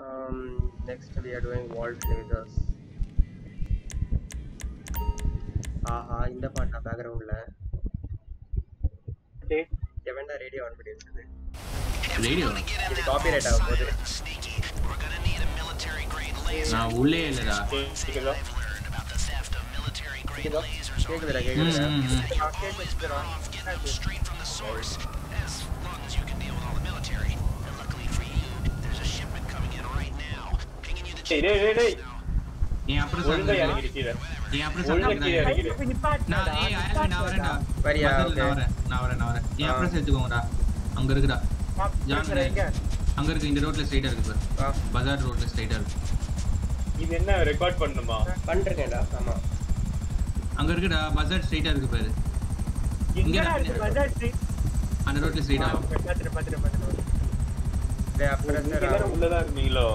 Um, next we are doing vault lasers. ஆஹா இந்த பாட்டா பேக்ரவுண்ட்ல டேய், எவன்டா ரேடியோ ஆன் பண்ணி வச்சது ரேடியோ இது காப்பிரைட் ஆக போகுது நான் உள்ளே இல்லடா டேய், கேக்குதா? கேக்குதா? கேக்குதுடா ம், கேக்குதுடா ம், ம். நான் கேட்டு வச்சுக்கிறேன். டேய், டேய், டேய், டேய். என் அப்புறம் ஒழுங்கா சாப்பிடுறா இறங்கிடு கீழே. என் அப்புறம் ஒழுங்கா சாப்பிடுறா கீழே இறங்கிடு. நான் ஏய் ஆல்வின் நான் வரேன்டா வரியா? பக்கத்துல நான் Okay. வரேன் நான் வரேன் நான் வரேன் என் ஆ. அப்புறம் சேர்த்துக்கோங்கடா அங்க இருக்குடா ஜான் பேசுறேன், எங்க? அங்க இருக்கு இந்த ரோட்ல ஸ்ட்ரைட்டா இருக்கு பாரு வா பஜார் ரோட்ல ஸ்ட்ரைட்டா இருக்கு இது என்ன ரெக்கார்ட் பண்ணணுமா பண்ணிருக்கேன்டா ஆமா அங்க இருக்குடா பஜார் ஸ்ட்ரைட்டா இருக்கு பாரு எங்கடா இருக்கு பஜாஜ் ஸ்ட்ரீட் அந்த ரோட்ல ஸ்ட்ரைட்டா பாத்துட்டு பாத்துட்டு பாத்துட்டு டேய் அப்புறம் நீங்க சார் எல்லாரும் உள்ளதான் இருந்தீங்களோ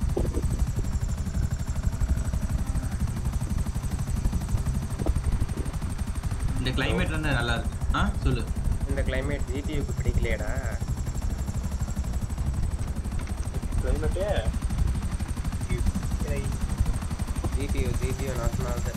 இந்த கிளைமேட் வந்து நல்லா இருக்கு ஆ சொல்லு இந்த கிளைமேட் ஜிடியூக்கு பிடிக்கலையடா கிளைமேட்டே ஜிடியூ ஜிடியூ நாசமாகுது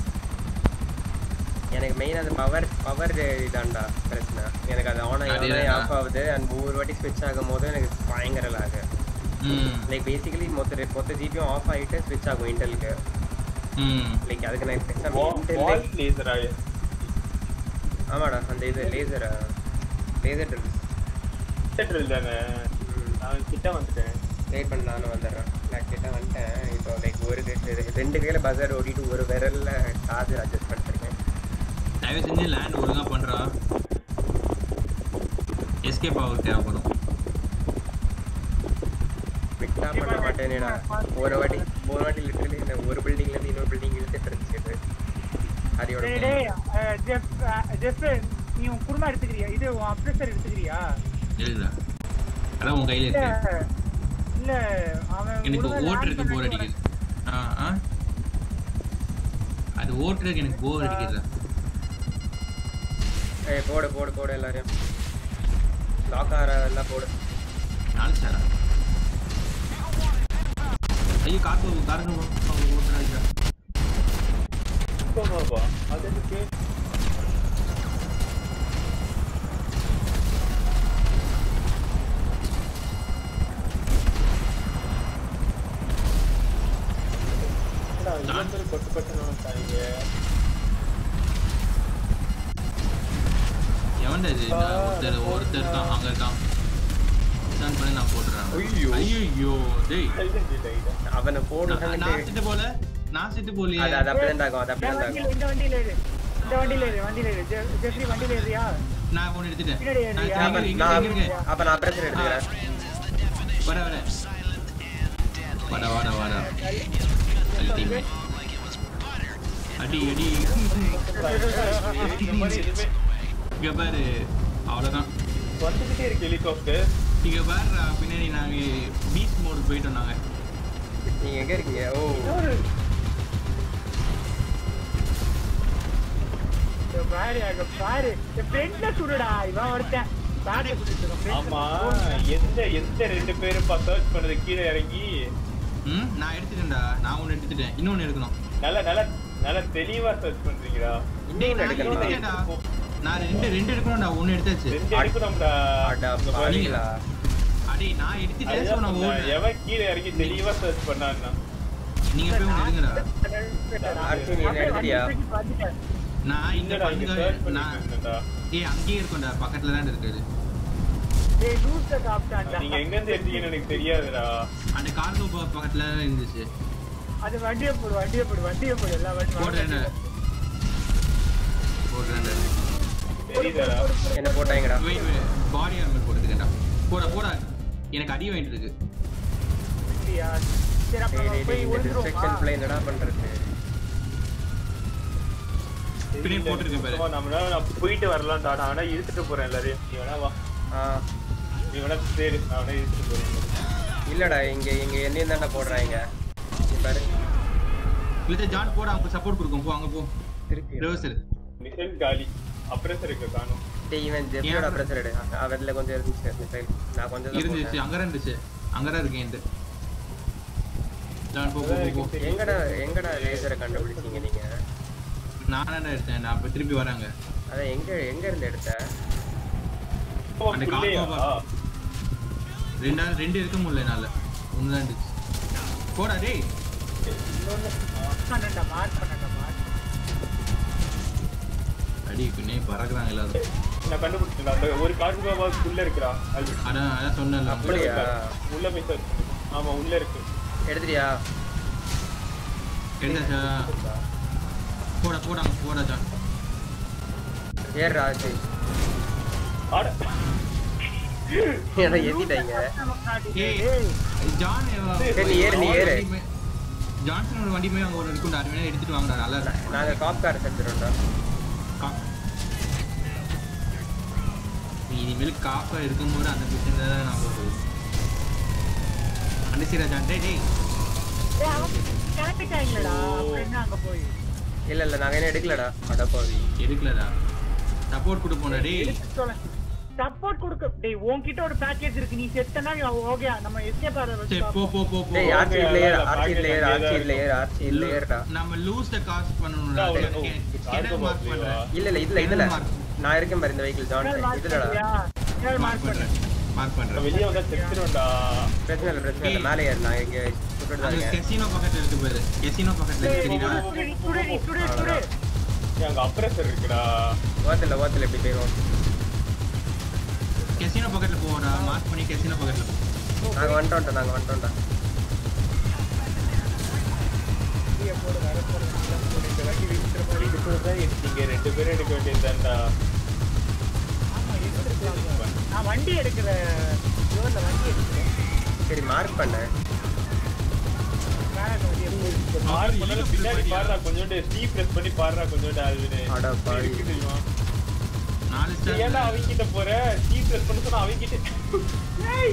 எனக்கு மெயின் அந்த பவர் பவர் இதான்டா பிரச்சனை எனக்கு அது ஆன் ஆகி அதேதான்டா. ஆஃப் ஆகுது அண்ட் ஒவ்வொரு வாட்டி ஸ்விட்ச் ஆகும் போது எனக்கு பயங்கர lag ம் லைக் பேசிக்கலி மொத்த மொத்த ஜிபியும் ஆஃப் ஆகிட்டு ஸ்விட்ச் ஆகும் இன்டெலுக்கு ம் லைக் அதுக்கு நான் பேசாம இன்டெல் வால் லேசரா ஆமாடா அந்த இது லேசர் லேசர் ட்ரில் சென்ட்ரல் தானே நான் கிட்ட வந்துட்டேன் வெயிட் பண்ண நானும் வந்துடுறேன் நான் கிட்ட வந்துட்டேன் இப்போ லைக் ஒரு கை- ரெண்டு கையில் பஜார் ஓடிட்டு ஒரு விரல்ல சார்ஜர் அட்ஜஸ்ட் பண்ணிருக்கேன் தயவு செஞ்சு லேண்ட் ஒழுங்கா பண்றா எஸ்கேப் ஆக தேவைப்படும் விட்டா பண்ண மாட்டேனேடா ஒரு வாட்டி ஒரு வாட்டி லிட்டரலி இந்த ஒரு பில்டிங்ல இருந்து இன்னொரு பில்டிங் இழுத்துட்டு இருந்துச்சு ஹரியோட டேய் டேய் அஹ், ஜெஃப் அஹ், ஜெஃப் நீ உன் குருமா எடுத்துக்கிறியா இது உன் அப்ரெசர் எடுத்துக்கிறியா எழுதுடா அதான் உன் கையில இல்ல இருக்கு இல்ல அவன் எனக்கு ஒழுங்கா ஓட்டுறதுக்கு land போர் பண்ண அடிக்குது ஆ ஆ அது ஓட்டுறதுக்கு எனக்கு போர் அடிக்குதுடா ஏய் போடு போடு போடு எல்லாரையும் லாக் ஆகிற எல்லாம் போடு நாலு சாரா ஐயோ கார் போகும் கார் போகும் ஓட்டுறாங்க போகாப்பா அது எனக்கு என்னடா, இவ்வளவு பேர் கொட்டு கொட்டுன்னு வந்துட்டாங்க. எவன்டா இது நான் ஒருத்தர் ஒருத்தர் இருக்கான் அங்க இருக்கான் ஸ்டாண்ட் பண்ணி நான் போட்டுறேன் ஐயோ. ஐயோ டேய் டைடன் டைடன். அவனை நான் நான் போடுறான்ட்டு சிட்டு போல நான் சிட்டு போலியே அது அது அப்படிதான் ஆகும் அது இந்த அப்படிதான் வண்டியில ஆகும் இந்த வண்டியில ஏறு இந்த வண்டியில ஏறு வண்டியில ஏறு ஜெ- ஜெஃப்ரி வண்டியில ஏறியா நான் ஒன்று எடுத்துட்டேன் பின்னாடி நான் ஏறியா? எங்க அப்ப இருக்கு, எங்க நான் இருக்கு, எங்க இருக்கு? அப்ப நான் பிரச்சனை எடுத்துக்கிறேன் வர வர வாடா வாடா வாடா அல்டிமேட் அடி அடி இந்த மாதிரி எதுவுமே இங்க பாரு அவ்வளவுதான் வந்துகிட்டே இருக்கு ஹெலிகாப்டர் இங்க பாரு பின்னாடி நாங்க பீச் மோடு போயிட்டோம் நாங்க நீங்க எங்க இருக்கீங்க ஓ இந்த பாரு அங்க பாரு இந்த ஃப்ரெண்ட்ல சுடுடா இவன் ஒருத்தன் பேட்டரி குடிச்சிட்டு இருக்கான் ஆமா friend ல எந்த எந்த ரெண்டு பேரும் சர்ச் பண்ணது கீழே இறங்கி ம் நான் எடுத்துட்டேன்டா நான் ஒன்று எடுத்துட்டேன் இன்னொன்னு எடுக்கணும் நல்ல நல்ல நல்ல தெளிவா சர்ச் பண்றீங்களா டேய் இன்னொன்னு நான் எடுக்கணுமா? எடுத்துட்டேன்டா நான் ரெண்டு ரெண்டு எடுக்கணும்டா ஒன்று எடுத்தாச்சு ரெண்டு எடுக்கணும்டா அடா இங்க பாரு. பாவிகளா அடே நான் எடுத்துட்டேன் so அதுதான் நான் சொன்னேன். ஓடுறேன் எவன் கீழே இறங்கி தெளிவா சர்ச் பண்ணான்னா நீங்க போய் ஒன்று எடுங்கடா ஆர்த்தி நீ என்ன எடுத்துறியா வந்துட்டேன் நான் இங்க இல்லடா இங்க பங்க சர்ச் நான் பண்ணிட்டு இருந்தேன்டா. ஏய் அங்கேயே இருக்கும்டா பக்கத்துல தான் இருக்குது டேய் லூஸ்ல காப்டான்டா நீங்க எங்க இருந்து எடுத்தீங்கன்னு எனக்கு தெரியாதுடா அந்த கார்கோ பக்கத்துல தான் இருந்துச்சு அது வண்டியை போடு வண்டியை போடு வண்டியை போடு எல்லா வண்டி போடுறேன் போடுறேன் தெரியுதாடா என்ன போட்டாங்கடா வெயிட் வெயிட் பாடி ஆர்மர் போட்டுக்கேன்டா போடா போடா எனக்கு அடி வாங்கிட்டு இருக்கு அப்படியா? சரி அப்ப டேய் நம்ம டேய் போய் டேய் இந்த ஒளிஞ்சிருவோமா? டிஸ்ட்ரக்ஷன் என்னடா பண்றது பின்னாடி போட்டிருக்கேன் பாரு. சும்மா நம்மளால நான் போயிட்டு வரலாம்டா நான் வேணா இழுத்துட்டு போறேன் எல்லாரையும் நீ வேணா வா ஆ நீ வேணா சரி நான் வேணா இழுத்துட்டு போறேன் இல்லடா இங்க இங்க என்னையும் தான்டா போடுறாங்க நீ பாரு இல்ல ஜான் போடா அவங்க சப்போர்ட் கொடுக்கும் போ அங்க போ திருப்பி ரிவர்சல் மிசைல் காலி அப்ரஸர் இருக்கு காணும் டேய் இவன் ஜெஃபியோட ஏன்? பிரஷர் எடு அவர்ல கொஞ்சம் இருந்துச்சு மிசைல் நான் கொஞ்சம் தான் இருந்துச்சு போட்டேன். அங்கதான் இருந்துச்சு அங்கதான் இருக்கேன் இந்த ஜான் போ போ போ, போ எங்கடா எங்கடா லேசரை கண்டுபிடிச்சீங்க நீங்க நான் என்ன எடுத்தேன் நான் அப்ப திருப்பி வராங்க அதான் எங்க எங்க இருந்து எடுத்த அந்த புள்ளையா? காக்கா ரெண்டா ரெண்டு இருக்க முடியல என்னால ஒன்று தான் இருந்துச்சு போடா டேய் பண்ணண்டா மார்க் பண்ணண்டா மார்க் அடி பின்னே பறக்குறாங்க எல்லாரும் நான் கண்டுபிடிச்சேன் அந்த ஒரு கார்டு பாக்ஸ் உள்ள இருக்குடா அது அதான் அதான் சொன்னேன்ல அப்படியா உள்ள போய் search பண்ணு. ஆமா உள்ள இருக்கு எடுத்துட்டியா எடுத்தாச்சா போடா போடா போடா ஜான் ஏறுடா ஆச்சு ஆட ஏன்னா ஏத்திட்டாங்க ஏய் ஜான் சரி, நீ ஏறு, நீ ஏறு. ஜான்சனோட வண்டி போய் அங்க ஒரு இருக்கும்டா அது வேணா எடுத்துட்டு வாங்கடா நல்லா இருக்கும் நாங்க காப் கார் செஞ்சிரோம்டா கா- நீ இனிமேல் காப்பா இருக்கும்போது அந்த பிரச்சனை தான் நான் போகுது அனுசிரா ஜான் டேய் டேய் ஏய் அவங்க கிளம்பிட்டாங்களடா அப்புறம் என்ன அங்க போய் இல்ல இல்ல நாங்க என்ன எடுக்கலடா அடப்பாவி எடுக்கலடா சப்போர்ட் கொடுப்போம்டா டேய் எடுத்து சொல்ல சப்போர்ட் கொடுக்க டேய் உன்கிட்ட ஒரு பேக்கேஜ் இருக்கு நீ செத்தனா ஓகே நம்ம எஸ்கேப் ஆற சரி வச்சு போ போ போ போ டேய் ஆர்சி okay, இல்ல ஏறு அதான் ஆர்சி இல்ல ஏறு ஆர்சி இல்ல ஏறு ஆர்சி இல்ல ஏறுடா நம்ம லூஸ் த காஸ்ட் பண்ணணும்டா அவ்வளவு. டேய், ஓ, கெனல் cargo மார்க் box பண்றேன் இல்ல இல்ல இதுல இதுல Mark. நான் இருக்கேன் பாரு இந்த வெஹிக்கிள் ஜான் மார்க் இதுலடா பண்ணியா மார்க் மார்க் பண்ணு பண்றேன் மார்க் பண்றேன் வெளியே வந்தா செத்துருவேன்டா பிரச்சனை இல்ல பிரச்சனை இல்ல மேலே ஏறு நான் இங்க சுட்டுட்டு தான் அங்க இருக்கேன் கெசினோ பக்கத்துல இருக்கு பாரு கெசினோ பக்கத்துல இருக்கு தெரியுதா சுடு நீ சுடு சுடு ஏய், அங்க அப்ரஸர் இருக்குடா ஓத்துல ஓத்துல எப்படி போயிடும் கெசினோ பக்கத்துல போடா மார்க் பண்ணி கெசினோ பக்கத்துல போ நாங்க வந்துட்டோம்டா நாங்க வந்துட்டோம்டா நீயே போடு வர போடு நல்லா போடு இந்த வண்டி விக்கிற மாதிரி இதுக்குள்ளதான் எடுத்தீங்க ரெண்டு பேரும் எடுக்க வேண்டியதுதான்டா ஆமா எடுத்துக்கலாம் நான் வண்டி எடுக்கிற ஜோன்ல வண்டி எடுக்கிறேன் சரி மார்க் பண்ண வேற வண்டி எடுக்கிறேன் மார்க் பண்ணாலும் பின்னாடி பாடுறா கொஞ்சோண்டு டீ பிரஸ் பண்ணி பாடுறா கொஞ்சோண்டு அதுன்னு அட பாவி. இருக்கு தெரியுமா நாலு நீ ஏன்டா ஸ்டார் அவங்க கிட்ட போற டீ பிரஸ் பண்ண சொன்னா அவங்க கிட்ட ஏய்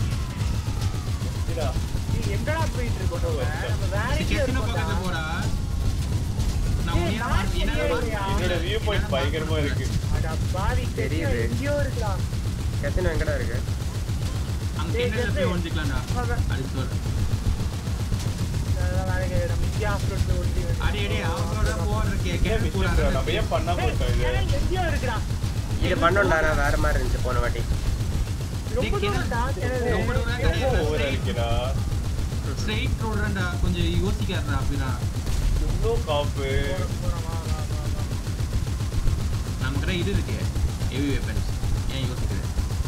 இதா நீ எங்கடா போயிட்டு இருக்கோம் நம்ம வேற எங்கேயோ கெசினோ பக்கத்துல இருக்கோம்டா. போடா நான் ஏய், உன்னைய நான் மார்க் என்னால சரியா மார்க் இல்லையா? என்னோட வியூ பாயிண்ட் பயங்கரமா இருக்கு அட பாவி தெரியுது. தெரியுது எங்கேயோ இருக்கலாம் கசினோ எங்கடா இருக்கு அங்க டேய், என்னல போய் டேய். ஒழிஞ்சிக்கலாம்டா அது சொல் அதான் வேற எங்கேயோ நம்ம இந்தியா ஆஃப்ரோட்ல ஒண்டி வந்து- அடே அடே அவங்களோட போடுற கே ஏன் கேட்டு மிஸ்டர் போறாங்க நம்ம ஏன் பண்ணாம டேய், இருக்கோம் இது ஏய், எங்கேயோ இருக்கிறான் இது பண்ணோம்டா நான் வேற மாதிரி இருந்துச்சு போன வாட்டி ரொம்ப டேய், தூரம்டா கிணறு. ரொம்ப தூரம் ரொம்ப கிடையாது ஓவரா இருக்கேடா ஸ்ட்ரைட் ரோடுடா கொஞ்சம் யோசிக்காதடா அப்படினா இன்னும் காப்பு போறோம், வா, வா, வா, வா. நமக்கிட்ட இது இருக்கு ஹெவி வெப்பன்ஸ் ஏன் யோசிக்கிறேன்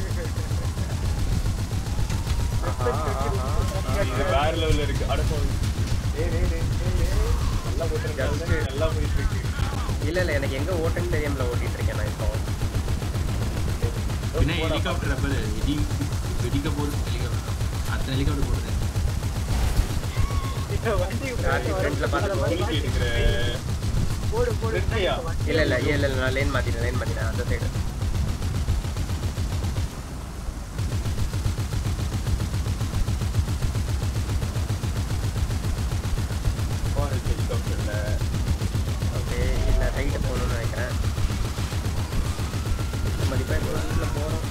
ஆஹா, ஆஹா. இது வேற லெவல்ல இருக்கு அடக்கம் டேய் டேய் டேய் டேய், டேய். நல்லா போட்டு நல்லா போயிட்டு இருக்கு இல்ல இல்ல எனக்கு எங்க ஓட்டுன்னு தெரியாமல ஓட்டிட்டு இருக்கேன் நான் இப்போ பின்ன ஹெலிகாப்டர் அப்ப வெடி வெடிக்க போகுது ஹெலிகாப்டர் அத்தனை ஹெலிகாப்டர் போடுது இந்த வண்டி ராஜி ஃப்ரண்ட்ல பார்த்து குலுக்கி எடுக்கிற போடு போடு ரெட்டையா? இல்ல இல்ல இல்ல இல்ல நான் லேன் மாத்திட்டேன் லேன் மாத்திட்டேன் அந்த சைடு ஃபாரஸ்ட் ஹெலிகாப்டர்ல ஓகே இல்ல சைடு போகணும்னு நினைக்கிறேன் மதிப்பா இப்போ உள்ள போறோம்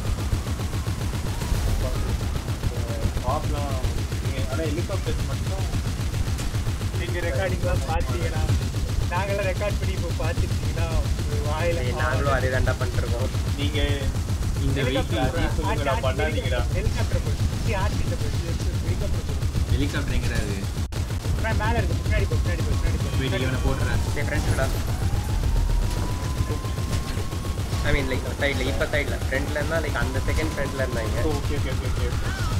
பார்க்கலாம் நீங்க ஆனா ஹெலிகாப்டர் மட்டும் நீங்க ரெக்கார்டிங்லாம் பார்த்தீங்கன்னா நாங்களாம் ரெக்கார்ட் பண்ணி இப்போ பார்த்துட்டீங்கன்னா வாயில ஏய், நாங்களும் அதே தாண்டா பண்ணிருக்கோம் நீங்க இந்த ஹெலிகாப்டர் வெஹிக்கிள் அதே சொல்லுங்கடா பண்ணாதீங்கடா ஹெலிகாப்டர் போய் ஆர்டிட்ட போய் ஹெலிகாப்டர் போய் ஹெலிகாப்டர் எங்கிறாரு மேல இருக்கு முன்னாடி போ முன்னாடி போ முன்னாடி போ வெடி இவனை போட்டுறேன் என் ஃப்ரெண்ட்ஸ்டா ஐ மீன் லைக் சைடில் இப்போ சைடில் ஃப்ரண்ட்ல இருந்தா லைக் அந்த செகண்ட் ஃப்ரண்ட்ல இருந்தாங்க okay okay okay okay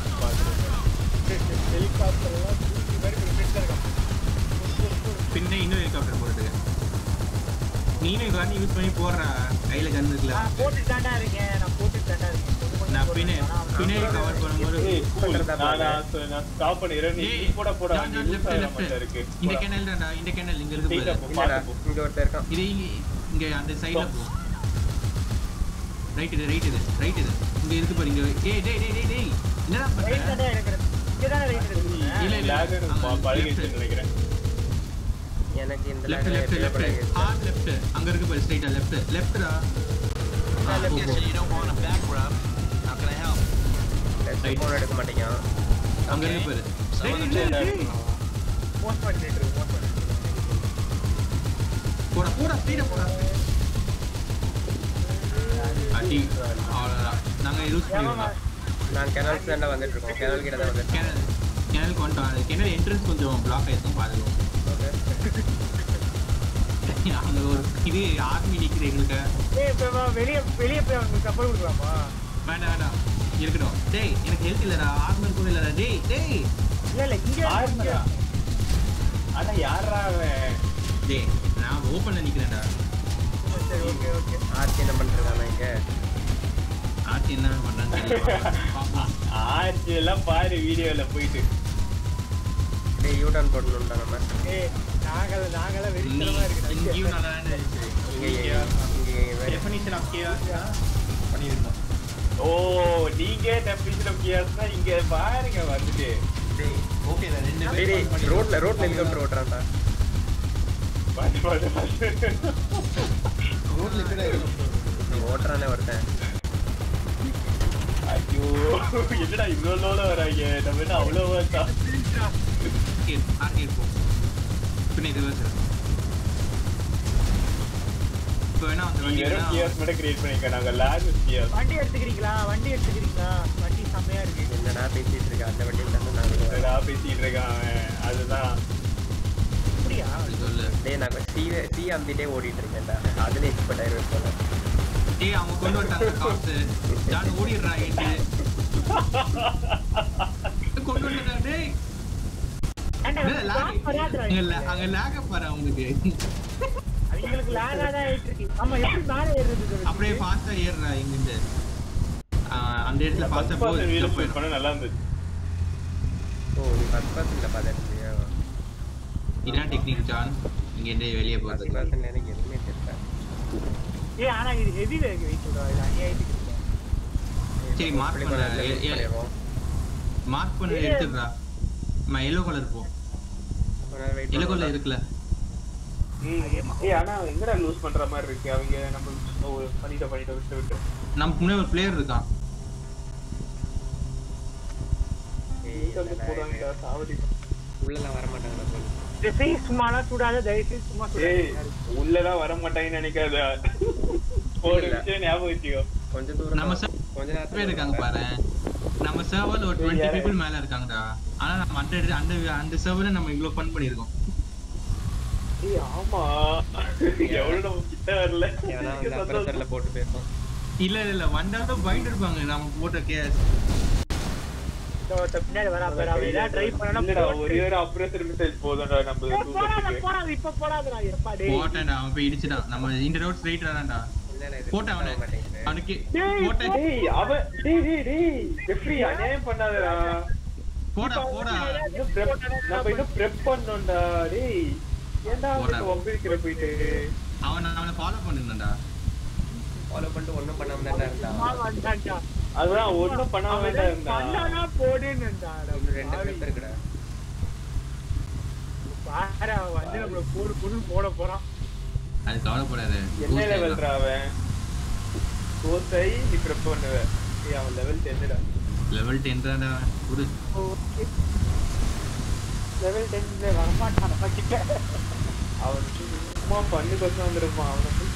helicopter எல்லாம் தூக்கி மாதிரி ஃப்ரெண்ட்ல இருக்கான் பின்ன இன்னும் ஹெலிகாப்டர் போட்டுட்டு நீனும் இது வாட்டி யூஸ் பண்ணி போடுற கையில கன் இருக்குல்ல நான் போட்டு தாண்டா இருக்கேன் நான் போட்டு தாண்டா இருக்கேன் கொஞ்சம் கொஞ்சம் நான் பின்ன போடுறேன். ஆனா, பின்னாடி கவர் பண்ணும்போது ஏய் cool. பண்றதா நான் பாரு. நான் சொ- நான் ஸ்டாப் பண்ணிடுறேன் நீ ஏய், நீ போட போட ஜான், ஜான், left, left. மட்டும் இருக்கு இந்த கேனல் தான்டா இந்த கேனல் இங்க இருக்கு Straight பாரு up போ, இல்லடா பார்த்து போ. இங்க ஒருத்தர் இருக்கான் இது இங்க இங்க அந்த சைடுல போ ரைட் இது ரைட் இது ரைட் இது இங்க இருக்கு பாரு இங்க ஏய் டேய் டேய் டேய் டேய் என்னடா ரைட் பண்ற தாண்டா எடுக்கிறேன் இங்கே தானே ரைட் எடுக்கிறேன் இல்ல, இல்ல. lag எனக்கு அங்க ப- பழகிடுச்சுன்னு left. நினைக்கிறேன் எனக்கு இந்த left left left hard left அங்க இருக்கு பாரு ஸ்ட்ரைட்டா லெஃப்ட் லெஃப்ட்டா ஃபோன் எடுக்க மாட்டேங்க அங்க இருக்கு பாரு டேய், டேய், டேய். போஸ்ட் பண்ணிட்டு இருக்கு போஸ்ட் பண்ணிட்டு இருக்கு போடா போடா ஸ்பீட போடா அடி அவ்வளோதான் நாங்கள் யூஸ் பண்ணிடுவோம் நான் கெனல்ஸ் தான் வந்துட்டு இருக்கோம் கெனல் கிட்ட தான் வந்துட்டு கிணல் கிணலுக்கு வந்துட்டோம் அது கிணறு என்ட்ரன்ஸ் கொஞ்சம் பிளாக் ஆயிருக்கும் பாத்துக்கோ அங்க ஒரு இது ஆர்மி நிக்குது எங்களுக்கு ஏய் இப்ப வா, வெளிய வெளிய போய் அவங்களுக்கு சப்போர்ட் கொடுக்கலாமா வேண்டாம் வேண்டாம் இருக்கட்டும் டேய் எனக்கு ஹெல்த் இல்லடா ஆர்மர் கூட இல்லடா டேய் டேய் இல்ல இல்ல இங்க ஆர்மரா ஆனா யாரா அவன் டேய் நான் ஓப்பன்ல நிக்கிறேன்டா சரி ஓகே ஓகே ஆர்த்தி என்ன பண்ணிருக்காங்க இங்க ஆர்த்தி என்ன பண்றான்னு தெரியல பாப்போம். ஆச்சு எல்லாம் பாரு வீடியோல போயிட்டு டேய் யூ டர்ன் போடணும்டா நம்ம ஏய் நாங்கள நாங்கள நீ வெறித்தனமா இங்கேயும் இருக்கு நல்லா தானே இருந்துச்சு இங்க இங்க வேற- டெஃபினிஷன் ஆஃப் கேஆர் பண்ணியிருந்தோம் ஓ நீங்க டெம்பிளேஷன் ஆஃப் கியாஸ் தான் இங்க பாருங்க வந்துட்டு டேய் ஓகே தான் ரெண்டு டேய் பேரும் டேய் ரோட்ல ரோட்ல ஹெலிகாப்டர் ஓட்டுறான்டா பாட்டு பாட்டு பாட்டு ரோட்ல கூட ஓட்டுறானே ஒருத்தன் ஐயோ என்னடா இவ்வளோ லோல வராங்க நம்ம என்ன அவ்வளோ வருதா டார்கெட் போ பின்ன இது வச்சு இப்போ வேணா அந்த நீங்க வண்டி வெறும் வேணா கியாஸ் மட்டும் கிரியேட் பண்ணிருக்க நாங்க லேக் வித் கியாஸ் வண்டி எடுத்துக்கிறீங்களா வண்டி எடுத்துக்கிறீங்களா வண்டி செம்மையா இருக்கு என்னடா பேசிட்டு இருக்க அந்த வண்டியில இருந்து நாங்க என்னடா பேசிட்டு இருக்கான் அவன் அதுதான் அப்படியா அப்படி சொல்லு டேய் நாங்க சி சி அம்பிட்டே ஓடிட்டு இருக்கேன்டா அதுல எக்ஸ்பர்ட் ஆயிருவேன் போல டேய் அவங்க கொண்டு வந்துட்டாங்க காசு நான் ஓடிடுறா ஏட்டு கொண்டு வந்துட்டாங்க டேய் ஏன்டா, டேய், lag. stop வராதுடா அங்க இதுல. la- அங்க lag பாரு அவங்களுக்கு அவங்களுக்கு லேகா தான் ஆயிட்டு இருக்கு ஆமா எப்படி மேலே ஏறுறது இது? அப்படியே ஃபாஸ்டா ஏறுறா இங்கிருந்து ஆஹ் அந்த இடத்துல ஃபாஸ்டா ஃபர்ஸ்ட் பர்சன் வீடியோ ஷூட் போயிடும் பண்ண நல்லா இருந்துச்சு ஓ நீ ஃபர்ஸ்ட் பர்சன்ல பார்த்துருக்கியா இதான் டெக்னிக் ஜான் இங்க இருந்து வெளியே ஃபர்ஸ்ட் போறது பர்சன்ல எனக்கு எதுவுமே தெரியல ஏய் ஆனா இது ஹெவி வெயிட் சொல்றா இது அநியாயத்துக்கு இருக்கு. சரி, mark இப்படி பண்ண. கொஞ்சம் ஏ- use ஏ- பண்ணிடுவோம். மார்க் பண்ணி எடுத்துடுறா நம்ம எல்லோ கலர் போ ஒரு நேரம் wait எல்லோ கலர் பண்ணுவோம். இருக்குல்ல ஏய் ஆனா எங்கடா லூஸ் பண்ற மாதிரி இருக்கு அவங்க நம்ம ஓ, பண்ணிட்ட பண்ணிட்ட விட்டு விட்டு நமக்கு முன்னாடி ஒரு பிளேயர் இருக்கான் ஏய், இங்க வந்து இல்லடா, போறாங்கடா, சாவடி. உள்ளெல்லாம் வர மாட்டாங்கடா சொல்லு. இந்த ஃபேஸ் சும்மாலாம் சுடாத தயவு செய்து சும்மா ஏய் சுடாத உள்ளதான் வர மாட்டாங்கன்னு நினைக்காத ஒரு இல்ல. விஷயம் ஞாபகம் வச்சுக்கோ கொஞ்ச தூரம் நம்ம தான். sir கொஞ்ச நேரத்துல பேர் இருக்காங்க பாரு நம்ம சர்வர்ல ஒரு ஏய், டுவெண்ட்டி யாரு? பீப்புள் மேல இருக்காங்கடா ஆனா நம்ம அந்த அந்த அந்த சர்வர்ல நம்ம இவ்வளவு ஃபன் பண்ணிருக்கோம் ஏய் ஆமா எவ்வளவு நம்ம கிட்ட வரல எவனா வந்து அப்ரஸர்ல போட்டு பேசுவோம் இல்ல இல்ல இல்ல வந்தாலும் பயந்து இருப்பாங்க நம்ம போட்ட கேஸ் இந்த ஒருத்தன் பின்னாடி வரா பாரு அவன் ஏதாவது ட்ரை பண்ணனா இல்லடா ஒரே ஒரு அப்ரேசர் மெசேஜ் போதும்டா நம்ம போடாத தூக்கத்துக்கு போடாத இப்ப போடாதடா எப்பா டேய் போட்டேன்டா அவன் போய் இடிச்சிட்டான் நம்ம இந்த ரோட் ஸ்ட்ரைட் வரான்டா இல்ல இது போட்டேன் அவனை ஆக மாட்டேங்குது. அவனுக்கு டேய், போட்டேன் டேய் அவன் டேய் டேய் டேய் ஜெஃப்ரி அநியாயம் பண்ணாதடா போடா போடா இன்னும் prep- நம்ம இன்னும் ப்ரெப் பண்ணோம்டா டேய் ஏன்டா போடா. அவனுக்கு ஒப்பிக்கிற போயிட்டு அவன் அவனை ஃபாலோ பண்ணிருந்தான்டா ஃபாலோ பண்ணிட்டு ஒண்ணும் பண்ணாம தான் இருந்தா சும்மா வந்தான்டா. அதுதான் ஒண்ணும் பண்ணாம அவன் தான் ஏதாவது இருந்தான் பண்ணானா போடுன்னு இருந்தான்டா. இன்னும் ரெண்டு பாவி. பேர் இருக்குடா பாரு, அவன் வந்து நம்மள போடு போடுன்னு போட போறான். அது கவலைப்படாது என்ன லெவல்ரா அவன் கோசை நீ ப்ரெப் பண்ணுவ ஏய் அவன் லெவல் டென்னுடா லெவல் டென் தான்டா ஒரு ஓகே. level 10 ல வரமாட்டான் நம்ம கிட்ட. அவன் சும்மா பண்ணு கொசம் வந்திருப்பான் அவனை போய்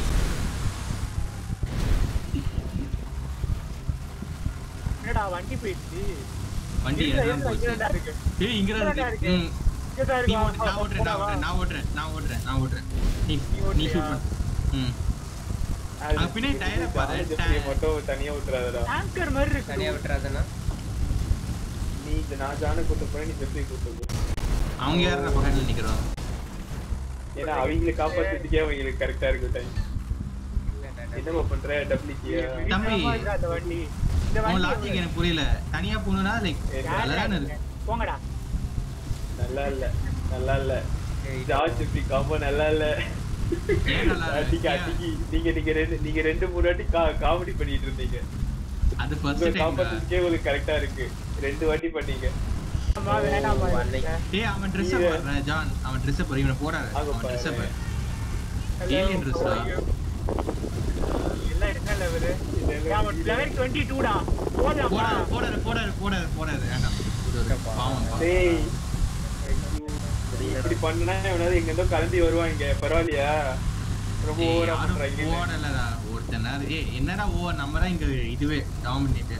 என்னடா வண்டி போயிடுச்சு வண்டி இல்ல, எல்லாம் இல்ல, போச்சு இங்கதான் இருக்கு. ஏய் இங்க இங்கதான் இருக்கு இருக்கு. ம் இங்கதான் நீ இருக்கு. ஓட்டு நான் வா, ஓட்டுறேன் நான் வா, ஓட்டுறேன் வா. நான் ஓட்டுறேன் நான் ஓட்டுறேன் நான் ஓட்டுறேன் நீ நீ நீ ஓட்டுறியா? ஷூட் பண்ணு ம் அங்க பின்னாடி டயரை பாரு, ஜெஃப்ரியை டயர். மட்டும் தனியா விட்டுறாதடா Tanker மாதிரி இருக்கு. தனியா விட்டுறாதுன்னா நீ இந்த நான் ஜான கூட்டு போய் நீ ஜெஃப்ரி கூட்டு போ அவங்க யாரா பக்கத்துல நிக்கிறோம் ஏன்னா அவங்களை காப்பாத்துறதுக்கே அவங்களுக்கு கரெக்டா இருக்கு டைம் என்னப்பா பண்ற டப்ளிக்கியா தம்பி. விக்ரமா இருக்கா அந்த வண்டி இந்த உன் வண்டி லாஜிக் எனக்கு புரியல தனியா போகணும்னா லைக் யார் நல்லா தானே யாரு? இருக்கு போங்கடா நல்லா இல்ல நல்லா இல்ல ஏய், ஜார்ஜ் ஜெஃப்ரி காம்போ நல்லா இல்ல ஏன் நல்லா இல்ல? அடிக்கி அடிக்கி நீங்க நீங்க ரெண்டு நீங்க ரெண்டு மூணு வாட்டி காமெடி பண்ணிட்டு இருந்தீங்க அது ஃபர்ஸ்ட் உங்க டைம் காம்பத்துக்கே உங்களுக்கு கரெக்டா இருக்கு ரெண்டு வாட்டி பண்ணீங்க அம்மா வேணாம் ஓ, அன்னைக்கு. டேய் அவன் ட்ரெஸ் நீ- பாரு ஜான் அவன் ட்ரெஸ் பாரு இவனை போடாத அங்க அவன் ட்ரெஸ் பாரு. பாரு Alien dress டா. எல்லாம் என்ன லெவலு Level அவன் லெவல் டுவெண்ட்டி டூடா போடலாம் போடாத போடாத போடாத போடாத போடாத வேண்டாம் இது ஒரு பாவம் பாவம். டேய் பண்ணுனா எவனாவது எங்க இருந்தோ கிளம்பி வருவாங்க பரவாயில்லையா ரொம்ப ஏய், ஓவரா யாரும் பண்றாங்க ஓடலடா ஒருத்தன் நேரம் ஏய் என்னடா ஓ நம்ம தான் இங்க இதுவே டாமினேட்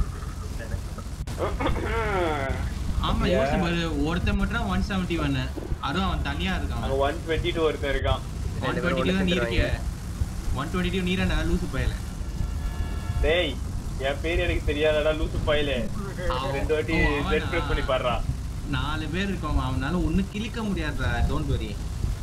ஆமா அப்படியா? யோசிச்சு பாரு ஒருத்தன் மட்டும் ஒன் செவன்டி ஒன் அதுவும் அவன் தனியா இருக்கான் அங்க ஒன் டுவெண்ட்டி டூ ஒருத்தன் இருக்கான் ஒன் ரெண்டு பேரும் டுவெண்ட்டி ஒண்ணு நீ இருக்கிய சேர்ந்துருவாங்க. ஒன் டுவெண்ட்டி டூ நீரா லூசு பயல டேய் என் பேர் எனக்கு தெரியாதடா லூசு பாயிலே ரெண்டு வாட்டி ஓ, அவனா? ரெஸ்ட் பண்ணி பாடுறா நாலு பேர் இருக்கோம் அவனால ஒண்ணு கிழிக்க முடியாதுடா டோன்ட் வரி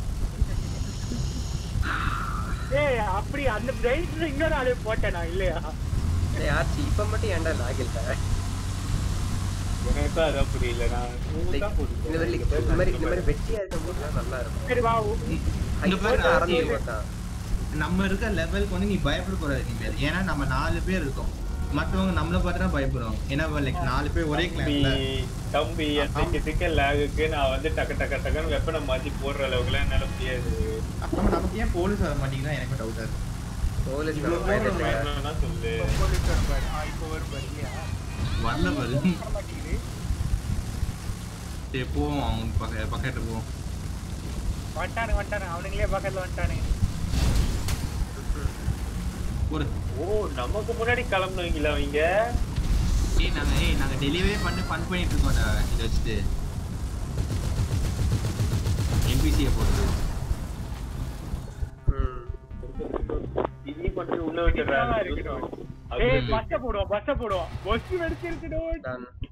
ஏய் அப்படி அந்த பிரைட்ல இன்னொரு ஆளு போட்டேன் நான் இல்லையா டேய் ஆச்சி இப்ப மட்டும் ஏன்டா லாக் இல்ல எனக்கு தான் அதான் புரியல நான் Like, தான் இந்த மாதிரி இந்த மாதிரி இந்த மாதிரி வெட்டியா இருக்கும்போது தான் நல்லா இருக்கும் சரி வா இங்க பாரு, ஐபோன் ஆரம்பிச்சு ஆச்சி. பார்த்தா நம்ம இருக்க லெவலுக்கு வந்து நீ பயப்படக்கூடாது இனிமேல் ஏன்னா நம்ம நாலு பேர் இருக்கோம் மத்தவங்க நம்மள பார்த்து தான் பயப்படுவாங்க ஏன்னா லைக் நாலு பேர் ஒரே தம்பி கிளாஸ்ல தம்பி எனக்கு சிக்கன் லேகுக்கு நான் வந்து டக்கு டக்கு டக்குன்னு வெப்பனை மாத்தி போடுற அளவுக்குலாம் என்னால முடியாது அப்ப நமக்கு ஏன் போலீஸ் வர மாட்டேங்குதா எனக்கு டவுட்டா இருக்கு போலீஸ் இவ்வளவு நம்ம பயந்துட்டு தூரம் இருக்கா. வேணும்னா சொல்லு போலீஸ் வருவாரு ஆ, இப்போ வருவாரு இல்லையா வரல பாரு வர மாட்டேங்குது சரி போவோம் அவங்க பக்க பக்கத்துல போவோம் வந்துட்டானுங்க வந்துட்டானுங்க அவனுங்களே பக்கத்துல வந்துட்டானுங்க ஒரு ஓ நமக்கு முன்னாடி கிளம்புனீங்களா அவங்க ஏய் நாங்க ஏய் நாங்க டெலிவரி பண்ணி ஃபன் பண்ணிட்டு இருக்கோம்டா இதை வச்சுட்டு என்பிசியை போடுறது ம். இதையும் கொண்டு உள்ள இதுதான் இருக்கட்டும். ஏய் வச்சிடுறாங்க பஸ்ஸ போடுவோம் பஸ்ஸ போடுவோம் பஸ் வெடிச்சிருக்கணும் Done.